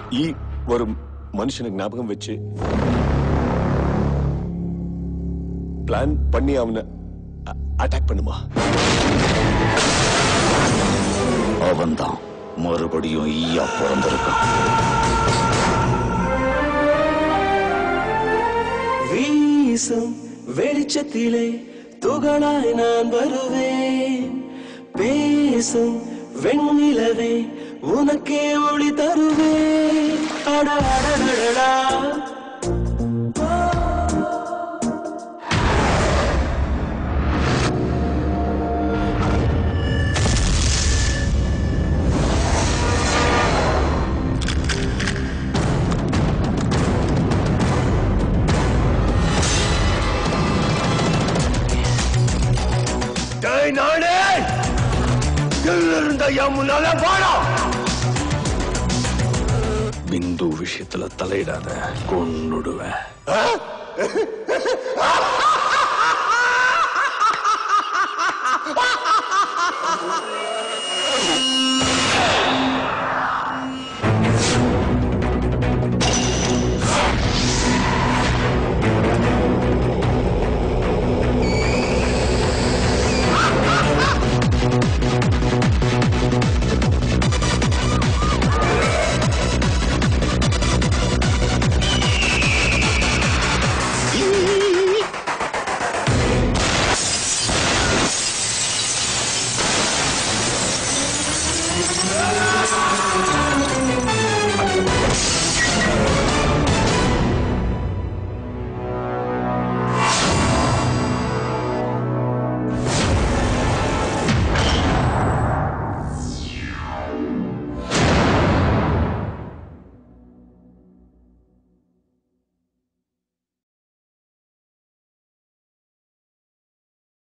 ഈ ഒരു മനുഷ്യനെ ജ്ഞാപകം വെച്ച് பிளான் பண்ணி அவனை அட்டாக் பண்ணுமா அவன்தான் மறுபடியும் ஈயா பிறந்திருக்கான் வீசும் வெளிச்சத்திலே துகளாய் நான் வருவேன் பேசும் வெண்ணிலவே உனக்கே ஒளி தருவேன் அட அடடடடா. டேய் நானே இருந்த என் முன்னால வாடா பிந்து விஷயத்துல தலையிடாத கொன்னுடுவேன் ஆ?